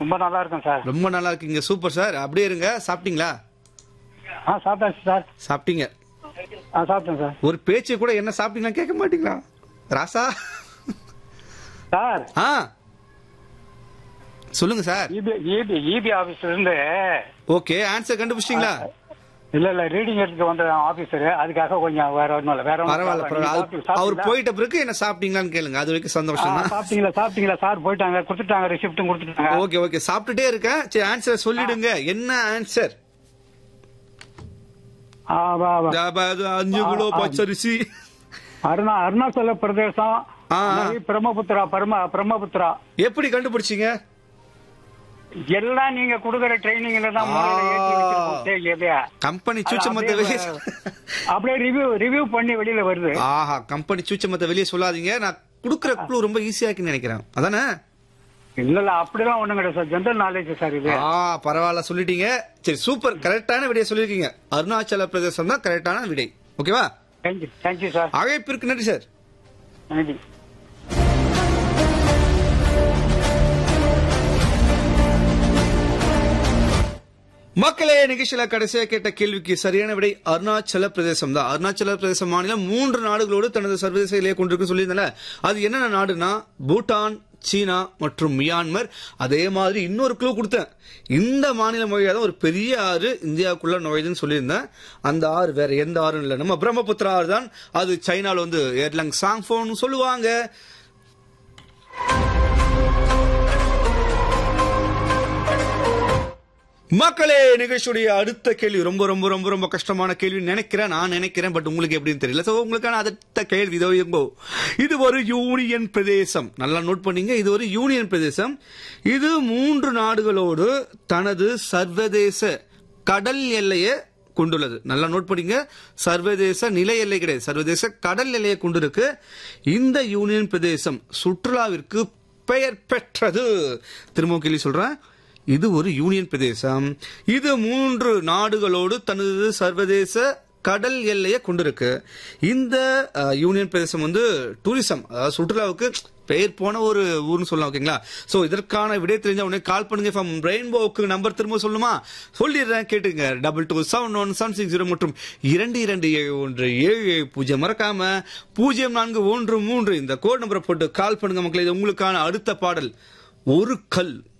ரொம்ப நல்லா இருக்கும் சார் ரொம்ப நல்லா இருக்கீங்க சூப்பர் சார் அப்படியே இருங்க சாப்பிட்டீங்களா ஆ சாப்பிட்டாச்சு சார் சாப்பிட்டீங்க ஆ சாப்பிட்டேன் சார் ஒரு பேச்சு கூட என்ன சாப்பிட்டீங்களா கேட்க மாட்டீங்களா ராசா சார் ஆ சொல்லுங்க சார் இபி இபி இபி ஆபீஸ்ல இருந்து ஓகே ஆன்சர் கண்டுபிடிச்சிட்டீங்களா இல்ல இல்ல ரீடிங் எடுத்து வந்த ஆபீசர் அதுக்காக கொஞ்சம் வேற ஒண்ணும் இல்ல வேற ஒண்ணும் பரவாயில்ல இல்ல. பரவாயில்ல நீங்க அது- சாப்பிட்டு- அவர் சாப்பிட்டீங்களா? போயிட்ட பிறகு என்ன சாப்பிட்டீங்களான்னு கேளுங்க அது வரைக்கும் ஆ, சந்தோஷம் தான் சாப்பிட்டீங்களா சாப்பிட்டீங்களா சார் போயிட்டாங்க கொடுத்துட்டாங்க ரிசிப்டும் கொடுத்துட்டாங்க ஓகே ஓகே சாப்பிட்டுட்டே இருக்கேன் சரி ஆன்சர் சொல்லிடுங்க என்ன ஆன்சர் ஆ, வா, வா. அஞ்சு கிலோ ஆ, ஆ. பச்சரிசி அருணா அருணாச்சல பிரதேசம் ஆ, ஆ. நதி பிரம்மபுத்திரா பரம பிரம்மபுத்திரா எப்படி கண்டுபிடிச்சீங்க எல்லாம் நீங்க கொடுக்குற ட்ரைனிங்ல தான் மூளையில ஏத்தி வச்சிருக்கோம். சரி, எப்படியா? கம்பெனி அது சூச்சமத்தை அப்படியே வெளியே அப்படியே ரிவ்யூ ரிவ்யூ பண்ணி வெளியில வருது ஆஹா கம்பெனி சூச்சமத்தை வெளியே சொல்லாதீங்க நான் குடுக்குற க்ளூ ரொம்ப ஈஸியா இருக்குன்னு நினைக்கிறேன் அதானே இல்ல இல்ல அப்படிலாம் ஒண்ணும் கிடையாது சார் ஜென்ரல் நாலேஜ் சார் இது ஆ பரவாயில்ல சொல்லிட்டீங்க சரி சூப்பர் கரெக்டான விடையை சொல்லிருக்கீங்க அருணாச்சல பிரதேசம் தான் கரெக்டான விடை ஓகேவா தேங்க்யூ தேங்க்யூ சார் அழைப்பிற்கு நன்றி சார் நன்றி மக்களே நிகழ்ச்சியில கடைசியா கேட்ட கேள்விக்கு சரியான விடை அருணாச்சல பிரதேசம் தான் அருணாச்சல பிரதேச மாநிலம் மூன்று நாடுகளோடு தனது சர்வதேச எல்லையை கொண்டிருக்கு சொல்லியிருந்தல அது என்னென்ன நாடுனா பூட்டான் சீனா மற்றும் மியான்மர் அதே மாதிரி இன்னொரு க்ளூ கொடுத்தேன் இந்த மாநில மொழியாக தான் ஒரு பெரிய ஆறு இந்தியாவுக்குள்ள நுழையுதுன்னு சொல்லியிருந்தேன் அந்த ஆறு வேற எந்த ஆறும் இல்லை நம்ம பிரம்மபுத்திரா ஆறு தான் அது சைனால வந்து ஏர்லங் சாங்ஃபோன் சொல்லுவாங்க மக்களே நிகழ்ச்சியுடைய அடுத்த கேள்வி ரொம்ப ரொம்ப ரொம்ப ரொம்ப கஷ்டமான கேள்வி நினைக்கிறேன் நான் நினைக்கிறேன் பட் உங்களுக்கு எப்படின்னு தெரியல சோ உங்களுக்கான அடுத்த கேள்வி இதோ எங்கோ இது ஒரு யூனியன் பிரதேசம் நல்லா நோட் பண்ணீங்க இது ஒரு யூனியன் பிரதேசம் இது மூன்று நாடுகளோடு தனது சர்வதேச கடல் எல்லையை கொண்டுள்ளது நல்லா நோட் பண்ணீங்க சர்வதேச நில எல்லை கிடையாது சர்வதேச கடல் எல்லையை கொண்டிருக்கு இந்த யூனியன் பிரதேசம் சுற்றுலாவிற்கு பெயர் பெற்றது திரும்ப கேள்வி சொல்றேன் இது ஒரு யூனியன் பிரதேசம் இது மூன்று நாடுகளோடு தனது சர்வதேச கடல் எல்லையை கொண்டிருக்கு இந்த அஹ், யூனியன் பிரதேசம் வந்து டூரிசம் அதாவது சுற்றுலாவுக்கு பெயர் போன ஒரு ஊர்னு சொல்லலாம் ஓகேங்களா சோ இதற்கான விடை தெரிஞ்ச உடனே கால் பண்ணுங்க ஃப்ரம் ரெயின்போக்கு நம்பர் திரும்ப சொல்லுமா சொல்லிடுறேன் கேட்டுங்க double two seven one seven six zero மற்றும் இரண்டு இரண்டு ஏழு ஒன்று ஏழு ஏழு பூஜ்ஜியம் மறக்காம பூஜ்ஜியம் நான்கு ஒன்று மூன்று இந்த கோட் நம்பரை போட்டு கால் பண்ணுங்க மக்களே இது உங்களுக்கான அடுத்த பாடல் ஒரு கல்